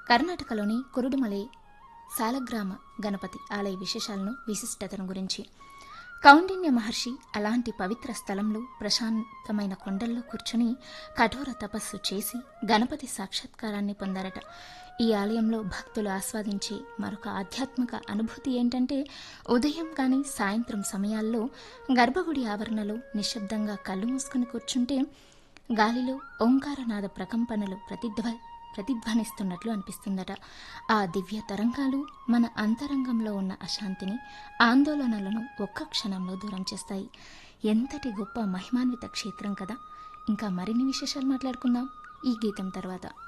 కర్ణాటకలోని కురుడుమలై సాలగ్రామ గణపతి ఆలయ విశేషాలను విశిష్టతను గురించి కౌండిన్య మహర్షి అలాంటి పవిత్ర స్థలంలో ప్రశాంతమైన కొండల్లో కూర్చుని కఠోర తపస్సు చేసి గణపతి సాక్షాత్కారాన్ని పొందారట ఈ ఆలయంలో భక్తులు ఆస్వాదించే మరొక ఆధ్యాత్మిక అనుభూతి ఏంటంటే ఉదయం కానీ సాయంత్రం సమయాల్లో గర్భగుడి ఆవరణలో నిశ్శబ్దంగా కళ్ళు మూసుకుని కూర్చుంటే గాలిలో ఓంకారనాద ప్రకంపనలు ప్రతిధ్వ ప్రతిధ్వనిస్తున్నట్లు అనిపిస్తుందట ఆ దివ్య తరంగాలు మన అంతరంగంలో ఉన్న అశాంతిని ఆందోళనలను ఒక్క క్షణంలో దూరం చేస్తాయి ఎంతటి గొప్ప మహిమాన్విత క్షేత్రం కదా ఇంకా మరిన్ని విశేషాలు మాట్లాడుకుందాం ఈ గీతం తర్వాత